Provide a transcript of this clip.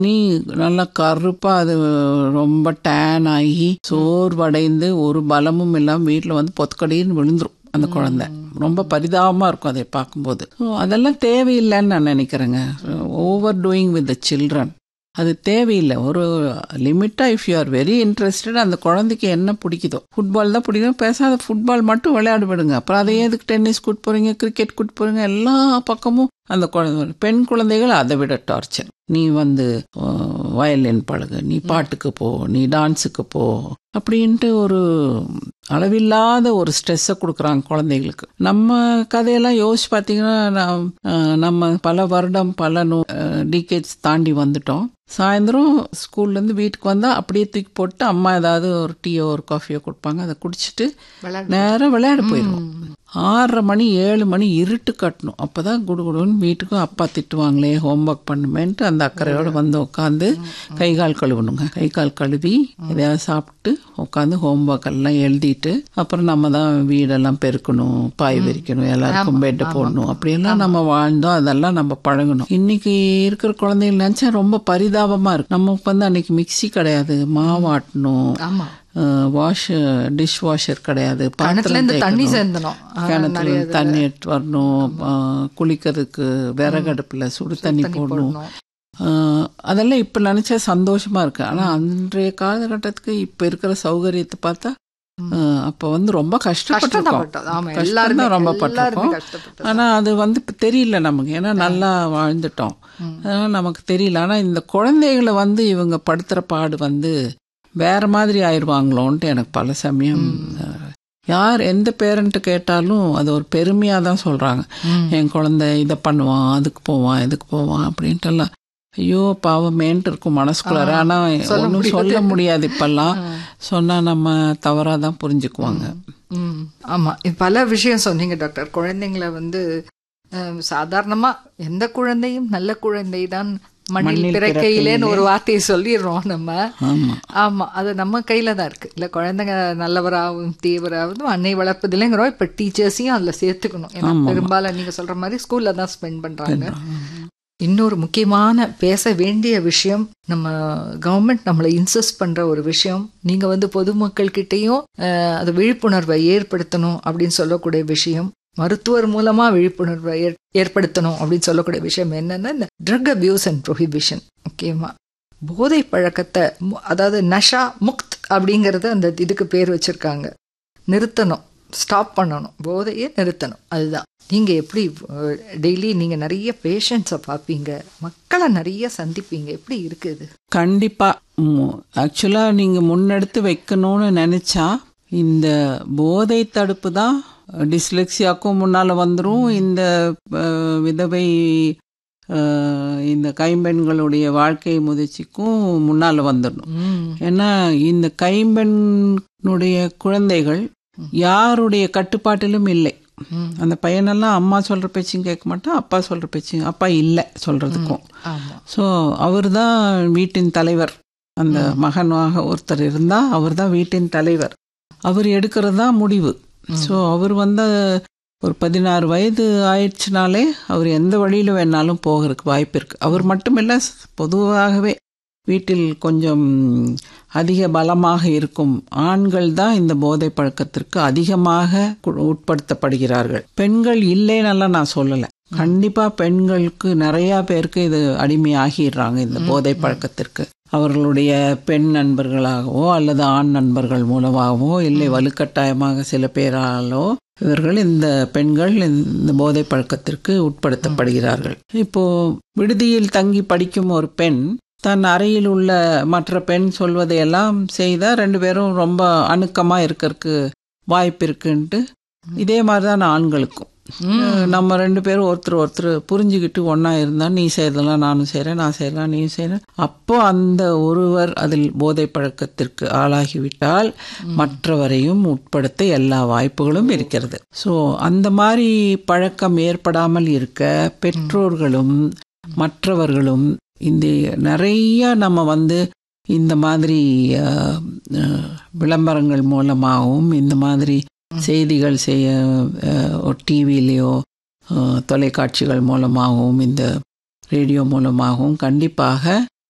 நீ நல்லா கருப்பா அது ரொம்ப டேன் ஆகி சோர்வடைந்து ஒரு பலமும் இல்லாம வீட்டில் வந்து பொத்துக்கடின்னு விழுந்துரும் அந்த குழந்தை ரொம்ப பரிதாபமா இருக்கும் அதை பார்க்கும்போது ஸோ அதெல்லாம் தேவையில்லைன்னு நான் நினைக்கிறேங்க over doing with the children அது தேவையில்லை ஒரு லிமிட்டாக if you are very interested அந்த குழந்தைக்கு என்ன பிடிக்குதோ ஃபுட்பால் தான் பிடிக்கும் பேசாத ஃபுட்பால் மட்டும் விளையாட விடுங்க அப்புறம் அதை எதுக்கு டென்னிஸ் கூட்டு போறீங்க கிரிக்கெட் கூட்டு போறீங்க எல்லா பக்கமும் அந்த குழந்தை பெண் குழந்தைகள் அதை விட டார்ச்சர் நீ வந்து வயலின் பழகு நீ பாட்டுக்கு போ நீ டான்ஸுக்கு போ அப்படின்ட்டு ஒரு அளவில்லாத ஒரு ஸ்ட்ரெஸ்ஸை கொடுக்குறாங்க குழந்தைகளுக்கு நம்ம கதையெல்லாம் யோசிச்சு பார்த்தீங்கன்னா நம்ம பல வருடம் பல நூ டிகேட்ஸ் தாண்டி வந்துட்டோம் சாயந்தரம் ஸ்கூல்லேருந்து வீட்டுக்கு வந்தால் அப்படியே தூக்கி போட்டு அம்மா ஏதாவது ஒரு டீயோ ஒரு காஃபியோ கொடுப்பாங்க அதை குடிச்சிட்டு நேராக விளையாட போயிடுவோம் ஆறரை மணி ஏழு மணி இருட்டு கட்டணும் அப்போ தான் குடுகுடுன்னு வீட்டுக்கும் அப்பா திட்டுவாங்களே ஹோம்ஒர்க் பண்ணுமேன்ட்டு அந்த அக்கறையோடு வந்து உட்காந்து கை கால் கழுவணுங்க கை கால் கழுவி எதையாவது சாப்பிட்டு உட்காந்து ஹோம்ஒர்க் எல்லாம் எழுதிட்டு அப்புறம் நம்ம தான் வீடெல்லாம் பெருக்கணும் பாய் விரிக்கணும் எல்லாருக்கும் பெட்டு போடணும் அப்படியெல்லாம் நம்ம வாழ்ந்தோம் அதெல்லாம் நம்ம பழகணும் இன்னைக்கு இருக்கிற குழந்தைகள் நினச்சா ரொம்ப பரிதாபமாக இருக்கு நமக்கு வந்து அன்னைக்கு மிக்சி கிடையாது மாவாட்டணும் வாஷ் டிஷ் வாஷர் கிடையாது தண்ணி சேர்ந்தணும் கிணத்துல தண்ணி எடுத்து வரணும் குளிக்கிறதுக்கு விறகடுப்புல சுடு தண்ணி போடணும் அதெல்லாம் இப்ப நினைச்சா சந்தோஷமா இருக்கு ஆனா அன்றைய காலகட்டத்துக்கு இப்ப இருக்கிற சௌகரியத்தை பார்த்தா அப்ப வந்து ரொம்ப கஷ்டப்பட்டிருக்கோம் கஷ்டம் தான் ரொம்ப பட்டிருக்கோம் ஆனா அது வந்து தெரியல நமக்கு ஏன்னா நல்லா வாழ்ந்துட்டோம் அதனால நமக்கு தெரியல ஆனா இந்த குழந்தைகளை வந்து இவங்க படுத்துற பாடு வந்து வேற மாதிரி ஆயிடுவாங்களோன்ட்டு எனக்கு பல சமயம் யார் எந்த பேரண்ட்டு கேட்டாலும் அது ஒரு பெருமையாக தான் சொல்கிறாங்க என் குழந்தை இதை பண்ணுவான் அதுக்கு போவான் இதுக்கு போவான் அப்படின்ட்டு எல்லாம் ஐயோ பாவமேன்ட்டு இருக்கும் மனசுக்குள்ளார ஆனால் ஒன்றும் சொல்ல முடியாது இப்பெல்லாம் சொன்னால் நம்ம தவறாக தான் புரிஞ்சுக்குவாங்க ஆமாம் பல விஷயம் சொன்னீங்க டாக்டர் குழந்தைங்கள வந்து சாதாரணமாக எந்த குழந்தையும் நல்ல குழந்தை தான் மண்ணில் பிறக்கையிலேன்னு ஒரு வார்த்தையை சொல்லிடுறோம் நம்ம ஆமா அது நம்ம கையில தான் இருக்கு இல்ல குழந்தைங்க நல்லவராகவும் தீவிராகவும் அன்னை வளர்ப்பதில்லைங்கிறோம் இப்ப டீச்சர்ஸையும் அதுல சேர்த்துக்கணும் ஏன்னா பெரும்பாலும் நீங்க சொல்ற மாதிரி ஸ்கூல்ல தான் ஸ்பெண்ட் பண்றாங்க இன்னொரு முக்கியமான பேச வேண்டிய விஷயம் நம்ம கவர்மெண்ட் நம்மளை இன்சஸ்ட் பண்ற ஒரு விஷயம் நீங்க வந்து பொதுமக்கள் கிட்டேயும் அது விழிப்புணர்வை ஏற்படுத்தணும் அப்படின்னு சொல்லக்கூடிய விஷயம் மருத்துவர் மூலமா விழிப்புணர்வை ஏற்படுத்தணும் அப்படின்னு சொல்லக்கூடிய விஷயம் என்னன்னா இந்த ட்ரக் அபியூஸ் அண்ட் ப்ரொஹிபிஷன் ஓகேமா போதை பழக்கத்தை அதாவது நஷா முக்த் அப்படிங்கறது அந்த இதுக்கு பேர் வச்சிருக்காங்க நிறுத்தணும் ஸ்டாப் பண்ணணும் போதையை நிறுத்தணும் அதுதான் நீங்க எப்படி டெய்லி நீங்க நிறைய பேஷண்ட்ஸை பார்ப்பீங்க மக்களை நிறைய சந்திப்பீங்க எப்படி இருக்குது கண்டிப்பா ஆக்சுவலா நீங்க முன்னெடுத்து வைக்கணும்னு நினைச்சா இந்த போதை தடுப்பு தான் டிஸ்லெக்சியாக்கும் முன்னால் வந்துடும் இந்த விதவை இந்த கைம்பெண்களுடைய வாழ்க்கை முதிர்ச்சிக்கும் முன்னால் வந்துடணும் ஏன்னா இந்த கைம்பெண்ணுடைய குழந்தைகள் யாருடைய கட்டுப்பாட்டிலும் இல்லை அந்த பையனெல்லாம் அம்மா சொல்ற பேச்சும் கேட்க மாட்டான் அப்பா சொல்ற பேச்சும் அப்பா இல்லை சொல்றதுக்கும் ஸோ அவர் தான் வீட்டின் தலைவர் அந்த மகனாக ஒருத்தர் இருந்தா அவர் தான் வீட்டின் தலைவர் அவர் எடுக்கிறது தான் முடிவு ஸோ அவர் வந்து ஒரு பதினாறு வயது ஆயிடுச்சுனாலே அவர் எந்த வழியில் வேணாலும் போகிறதுக்கு வாய்ப்பு இருக்கு அவர் மட்டுமில்ல பொதுவாகவே வீட்டில் கொஞ்சம் அதிக பலமாக இருக்கும் ஆண்கள் தான் இந்த போதை பழக்கத்திற்கு அதிகமாக உட்படுத்தப்படுகிறார்கள் பெண்கள் இல்லைன்னெல்லாம் நான் சொல்லலை கண்டிப்பா பெண்களுக்கு நிறைய பேருக்கு இது அடிமையாகிடுறாங்க இந்த போதை பழக்கத்திற்கு அவர்களுடைய பெண் நண்பர்களாகவோ அல்லது ஆண் நண்பர்கள் மூலமாகவோ இல்லை வலுக்கட்டாயமாக சில பேராலோ இவர்கள் இந்த பெண்கள் இந்த போதை பழக்கத்திற்கு உட்படுத்தப்படுகிறார்கள் இப்போ விடுதியில் தங்கி படிக்கும் ஒரு பெண் தன் அறையில் உள்ள மற்ற பெண் சொல்வதையெல்லாம் செய்தால் ரெண்டு பேரும் ரொம்ப அணுக்கமாக இருக்கிறதுக்கு வாய்ப்பு இருக்குன்ட்டு இதே மாதிரி தான் ஆண்களுக்கும் நம்ம ரெண்டு பேரும் ஒருத்தர் ஒருத்தர் புரிஞ்சுக்கிட்டு ஒன்னா இருந்தா நீ செய்யறதெல்லாம் நானும் செய்யறேன் நான் செய்யலாம் நீயும் செய்யறேன் அப்போ அந்த ஒருவர் அதில் போதை பழக்கத்திற்கு ஆளாகிவிட்டால் மற்றவரையும் உட்படுத்த எல்லா வாய்ப்புகளும் இருக்கிறது ஸோ அந்த மாதிரி பழக்கம் ஏற்படாமல் இருக்க பெற்றோர்களும் மற்றவர்களும் இந்த நிறைய நம்ம வந்து இந்த மாதிரி விளம்பரங்கள் மூலமாகவும் இந்த மாதிரி செய்திகள் செய்ய டிவிலேயோ தொலைக்காட்சிகள் மூலமாகவும் இந்த ரேடியோ மூலமாகவும் கண்டிப்பாக